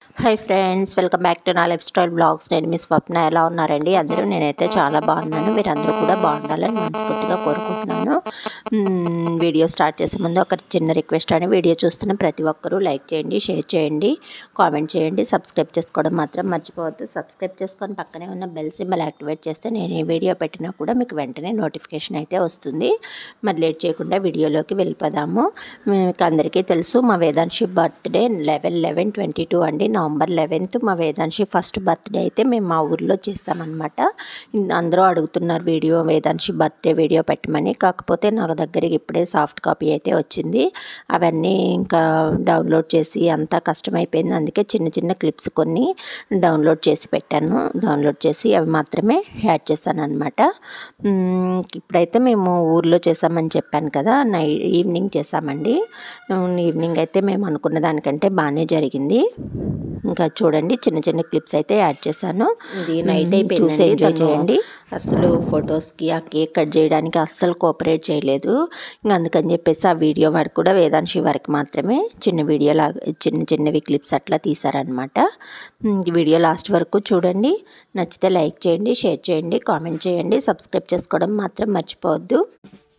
Hi friends welcome back to నా lifestyle blogs నేను మీ స్వప్న ఎలా ఉన్నారండి అందరూ నేనైతే చాలా బాగున్నాను మీరు అందరూ కూడా బాగుండాలని మనస్ఫూర్తిగా కోరుకుంటున్నాను మ్మ్, వీడియో స్టార్ట్ చేసే ముందు ఒక చిన్న రిక్వెస్ట్ అని వీడియో చూస్తున్న ప్రతి ఒక్కరూ లైక్ చేయండి షేర్ చేయండి కామెంట్ చేయండి సబ్స్క్రైబ్ చేసుకోవడం మాత్రం మర్చిపోవద్దు సబ్స్క్రైబ్ చేసుకొని పక్కనే ఉన్న బెల్ సింబల్ యాక్టివేట్ చేస్తే నేను ఏ వీడియో పెట్టినా కూడా మీకు వెంటనే నోటిఫికేషన్ అయితే వస్తుంది మరి లేట్ చేయకుండా వీడియోలోకి వెళ్ళిపోదాము మీకు అందరికీ తెలుసు మా Vedanshi birthday eleven eleven twenty two అండి నవంబర్ లెవెన్త్ మా వేదాంశి ఫస్ట్ బర్త్డే అయితే మేము మా ఊర్లో చేస్తామన్నమాట ఇన్- అందరూ అడుగుతున్నారు వీడియో వేదాంశి బర్త్డే వీడియో పెట్టమని కాకపోతే నాకు దగ్గరికి ఇప్పుడే సాఫ్ట్ కాపీ అయితే వచ్చింది అవన్నీ ఇంకా డౌన్లోడ్ చేసి అంతా కష్టమైపోయింది అందుకే చిన్న చిన్న క్లిప్స్ కొన్ని డౌన్లోడ్ చేసి పెట్టాను డౌన్లోడ్ చేసి అవి మాత్రమే యాడ్ చేశాను అనమాట ఇప్పుడైతే మేము ఊర్లో చేసామని చెప్పాను కదా నై ఈవినింగ్ చేసామండి ఉమ్, ఈవినింగ్ అయితే మేము అనుకున్న దానికంటే బాగానే జరిగింది ఇంకా చూడండి చిన్న చిన్న క్లిప్స్ అయితే యాడ్ చేశాను ఇది నైట్ మ్మ్, అయిపోయిందండి. చూసి ఎంజాయ్ తను చేయండి అసలు ఫొటోస్కి ఆ కేక్ కట్ చేయడానికి అస్సలు కోఆపరేట్ చేయలేదు ఇంకా అందుకని చెప్పేసి ఆ వీడియో వాడికి కూడా వేదాంశి వారికి మాత్రమే చిన్న వీడియో లాగా చిన్న చిన్నవి క్లిప్స్ అట్లా తీసారనమాట ఈ వీడియో లాస్ట్ వరకు చూడండి నచ్చితే లైక్ చేయండి షేర్ చేయండి కామెంట్ చేయండి సబ్స్క్రైబ్ చేసుకోవడం మాత్రం మర్చిపోవద్దు